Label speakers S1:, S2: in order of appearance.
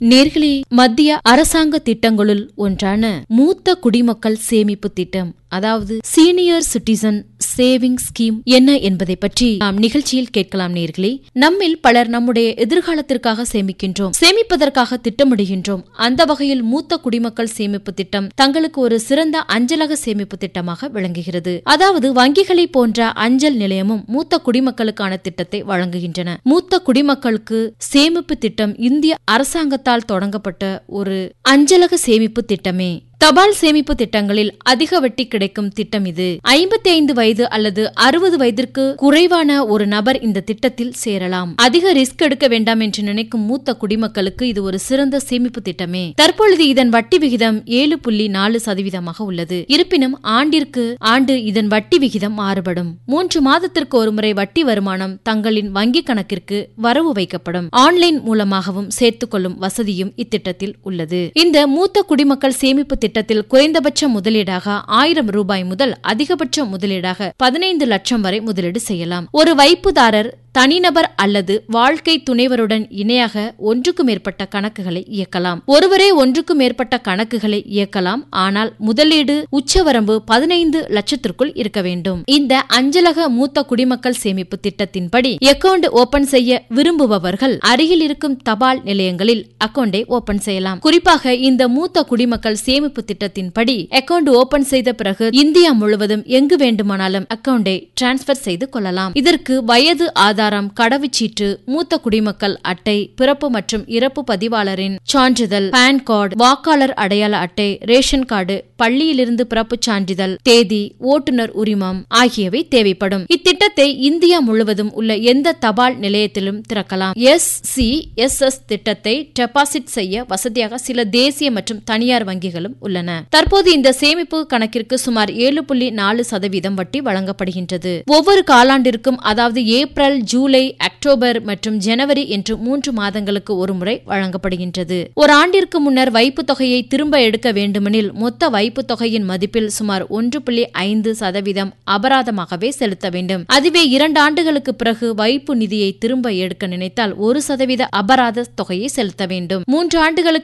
S1: நேர்களே மத்திய அரசாங்க திட்டங்களுள் ஒன்றான மூத்த குடிமக்கள் சேமிப்பு திட்டம் அதாவது சீனியர் சிட்டிசன் சேவிங் ஸ்கீம் என்ன என்பதை பற்றி நாம் நிகழ்ச்சியில் கேட்கலாம் நேர்களே நம்மில் பலர் நம்முடைய எதிர்காலத்திற்காக சேமிக்கின்றோம் சேமிப்பதற்காக திட்டமிடுகின்றோம் அந்த வகையில் மூத்த குடிமக்கள் சேமிப்பு திட்டம் தங்களுக்கு ஒரு சிறந்த அஞ்சலக சேமிப்பு திட்டமாக விளங்குகிறது அதாவது வங்கிகளை போன்ற அஞ்சல் நிலையமும் மூத்த குடிமக்களுக்கான திட்டத்தை வழங்குகின்றன மூத்த குடிமக்களுக்கு சேமிப்பு திட்டம் இந்திய அரசாங்கத்தால் தொடங்கப்பட்ட ஒரு அஞ்சலக சேமிப்பு திட்டமே தபால் சேமிப்பு திட்டங்களில் அதிக வட்டி கிடைக்கும் திட்டம் இது ஐம்பத்தி ஐந்து வயது அல்லது அறுபது வயதிற்கு குறைவான ஒரு நபர் இந்த திட்டத்தில் சேரலாம் அதிக ரிஸ்க் எடுக்க வேண்டாம் என்று நினைக்கும் மூத்த குடிமக்களுக்கு இது ஒரு சிறந்த சேமிப்பு திட்டமே தற்பொழுது இதன் வட்டி விகிதம் ஏழு புள்ளி நாலு சதவீதமாக உள்ளது இருப்பினும் ஆண்டிற்கு ஆண்டு இதன் வட்டி விகிதம் மாறுபடும் மூன்று மாதத்திற்கு ஒருமுறை வட்டி வருமானம் தங்களின் வங்கி கணக்கிற்கு வரவு வைக்கப்படும் ஆன்லைன் மூலமாகவும் சேர்த்துக் கொள்ளும் வசதியும் இத்திட்டத்தில் உள்ளது இந்த மூத்த குடிமக்கள் சேமிப்பு திட்டத்தில் குறைந்தபட்ச முதலீடாக ஆயிரம் ரூபாய் முதல் அதிகபட்ச முதலீடாக பதினைந்து லட்சம் வரை முதலீடு செய்யலாம் ஒரு வைப்புதாரர் தனிநபர் அல்லது வாழ்க்கை துணைவருடன் இணையாக ஒன்றுக்கு மேற்பட்ட கணக்குகளை இயக்கலாம் ஒருவரே ஒன்றுக்கு மேற்பட்ட கணக்குகளை இயக்கலாம் ஆனால் முதலீடு உச்சவரம்பு பதினைந்து லட்சத்திற்குள் இருக்க வேண்டும் இந்த அஞ்சலக மூத்த குடிமக்கள் சேமிப்பு திட்டத்தின்படி அக்கவுண்ட் ஓபன் செய்ய விரும்புபவர்கள் அருகில் இருக்கும் தபால் நிலையங்களில் அக்கவுண்டை ஓபன் செய்யலாம் குறிப்பாக இந்த மூத்த குடிமக்கள் சேமிப்பு திட்டத்தின்படி அக்கவுண்ட் ஓபன் செய்த பிறகு இந்தியா முழுவதும் எங்கு வேண்டுமானாலும் அக்கவுண்டை டிரான்ஸ்பர் செய்து கொள்ளலாம் இதற்கு வயது ஆதாரம் கடவுச்சீட்டு மூத்த குடிமக்கள் அட்டை பிறப்பு மற்றும் இறப்பு பதிவாளரின் சான்றிதழ் பான் கார்டு வாக்காளர் அடையாள அட்டை ரேஷன் கார்டு பள்ளியிலிருந்து பிறப்புச் சான்றிதழ் தேதி ஓட்டுநர் உரிமம் ஆகியவை தேவைப்படும் இத்திட்டத்தை இந்தியா முழுவதும் உள்ள எந்த தபால் நிலையத்திலும் திறக்கலாம் எஸ் சி எஸ் எஸ் திட்டத்தை டெபாசிட் செய்ய வசதியாக சில தேசிய மற்றும் தனியார் வங்கிகளும் உள்ளன தற்போது இந்த சேமிப்பு கணக்கிற்கு சுமார் ஏழு புள்ளி நாலு சதவீதம் வட்டி வழங்கப்படுகின்றது ஒவ்வொரு காலாண்டிற்கும் அதாவது ஏப்ரல் ஜூலை அக்டோபர் மற்றும் ஜனவரி என்று மூன்று மாதங்களுக்கு ஒருமுறை வழங்கப்படுகின்றது ஒரு ஆண்டிற்கு முன்னர் வைப்பு தொகையை திரும்ப எடுக்க வேண்டுமெனில் மொத்த வைப்பு தொகையின் மதிப்பில் சுமார் ஒன்று புள்ளி ஐந்து சதவீதம் அபராதமாகவே செலுத்த வேண்டும் அதுவே இரண்டு ஆண்டுகளுக்கு பிறகு வைப்பு நிதியை திரும்ப எடுக்க நினைத்தால் ஒரு சதவீத அபராத தொகையை செலுத்த வேண்டும் மூன்று ஆண்டுகளுக்கு